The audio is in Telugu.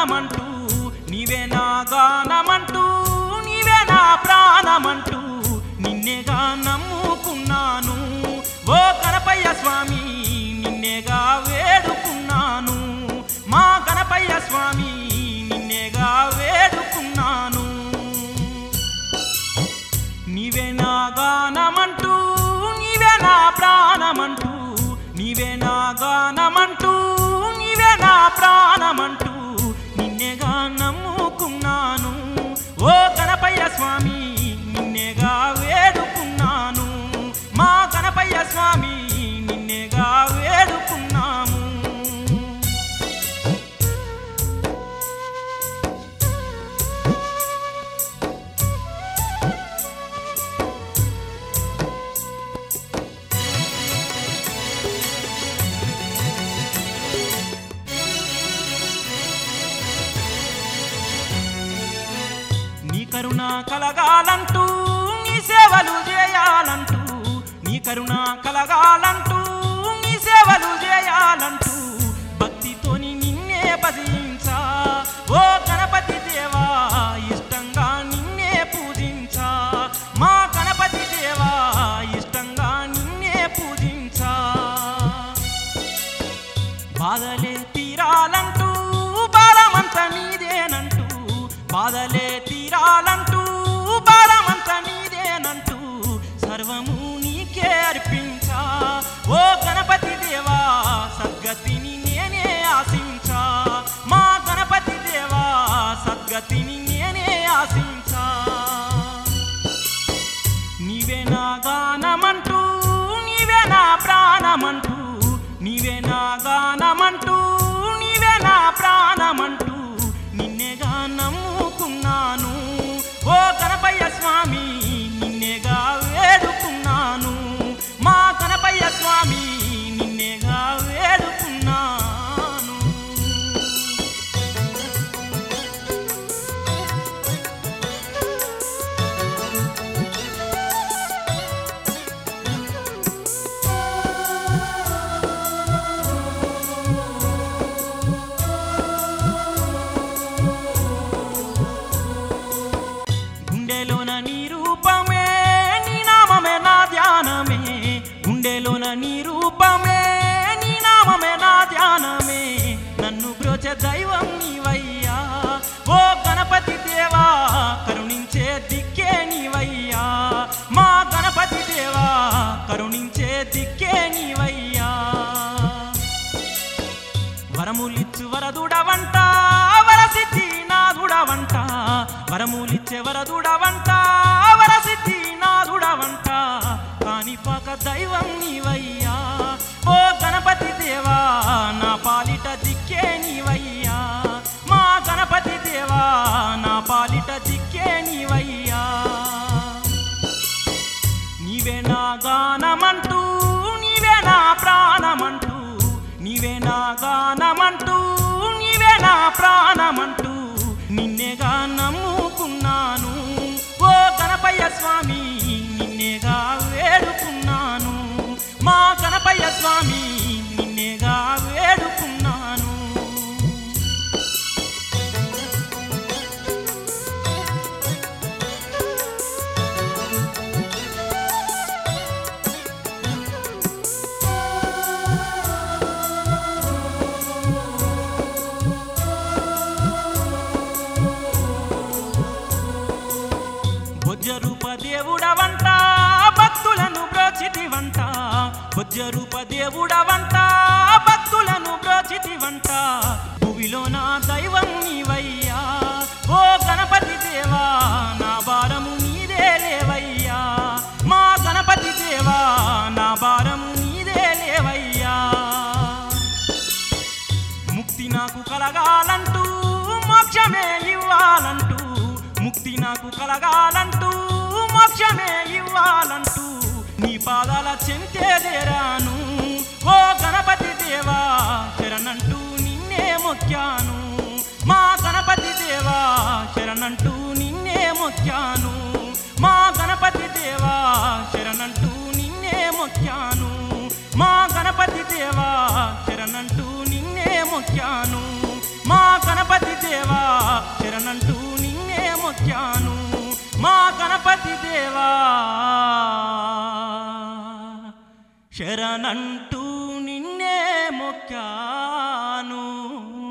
ప్రాణమంటూ నీవే నా గానమంటూ నీవే నా ప్రాణమంటూ నిన్నేగా నమ్ముకున్నాను ఓ గణపయ్య స్వామి నిన్నేగా వేడుకున్నాను మా గణపయ్య స్వామి నిన్నేగా వేడుకున్నాను నీవే నా గానమంటూ నీవే నా ప్రాణమంటూ నీవే నా గానమంటూ నీవే నా ప్రాణమంటూ నిన్నేగా నమ్ముకున్నాను ఓ గణపయ్య స్వామి నిన్నేగా వేడుకున్నాను మా గణపయ్య స్వామి నిన్నేగా వేడుకున్నాము నీ కరుణ కలగాలంటూ నీ సేవలు చేయాలంటూ నీ కరుణ కలగాలంటూ నీ సేవలు చేయాలంటూ భక్తితోని నిన్నే భజించా ఓ గణపతి దేవా ఇష్టంగా నిన్నే పూజించా మా గణపతి దేవా ఇష్టంగా నిన్నే పూజించా బాధలే తీరాలంటూ భారమంత నీదేనంటూ బాధలే తీరాలంటూ భారమంత నీదేనంటూ సర్వము నీకే అర్పించా ఓ గణపతి దేవా సద్గతిని నేనే ఆశించా మా గణపతి దేవా సద్గతిని నేనే ఆశించా నీవే నా గానమంటూ నీవే నా ప్రాణమంటూ నీవే నా గానమంటూ నీవే నా ప్రాణమంటూ నిన్నేగా నమ్ముకున్నాను ఓ గణపయ్య స్వామి నిన్నేగా వేడుకున్నాను మా గణపయ్య స్వామి నిన్నేగా వేడుకున్నాను గుండెలోన నీ రూపమే నీ నామమే నా ధ్యానమే గుండెలోన నీ రూపమే నీ నామమే నా ధ్యానమే నన్ను బ్రోచే దైవం నీవయ్యా ఓ గణపతి దేవా కరుణించే దిక్కే నీవయ్యా మా గణపతి దేవా కరుణించే దిక్కే నీవయ్యా వరములిచ్చు వరదుడవంట వరసిద్ధి నాదుడవంట వరములిచ్చే వరదుడవంట వరసిద్ధి నాదుడవంట కాని పాక దైవం నీవయ్యా ఓ గణపతి దేవా నా పాలిట దిక్కే నీవయ్యా మా గణపతి దేవా నా పాలిట దిక్కే నీవయ్యా నీవే నా గానమంటూ నీవే నా ప్రాణమంటూ నీవే నా గానమంటూ నీవే నా ప్రాణమంటూ నిన్నేగా నమ్ముకున్నాను ఓ గణపయ్య స్వామి నిన్నేగా వేడుకున్నాను మా గణపయ్య స్వామి నిన్నేగా వేడుకున్నాను భుజరూప దేవుడవంట భక్తులను బ్రోచితివంట భుజరూప దేవుడవంట భక్తులను బ్రోచితివంట భూమిలో నా దైవం నీవయ్యా ఓ గణపతి దేవా నా భారము నీదే లేవయ్యా మా గణపతి దేవా నా భారము నీదే లేవయ్యా ముక్తి నాకు కలగాలంటూ మోక్షమే ఇవ్వాలంటూ ముక్తి నాకు కలగాలంటూ మోక్షమే ఇవ్వాలంటూ నీ పాదాల చెంతేదేరాను ఓ గణపతి దేవా శరణంటూ నిన్నే మొక్కాను మా గణపతి దేవా శరణంటూ నిన్నే మొక్కాను మా గణపతి దేవా శరణంటూ నిన్నే మొక్కాను మా గణపతి దేవా శరణంటూ నిన్నే మొక్కాను మా గణపతి దేవా శరణంటూ నిన్నే మొక్కాను మా గణపతి దేవా శరణంటూ నిన్నే మొక్కాను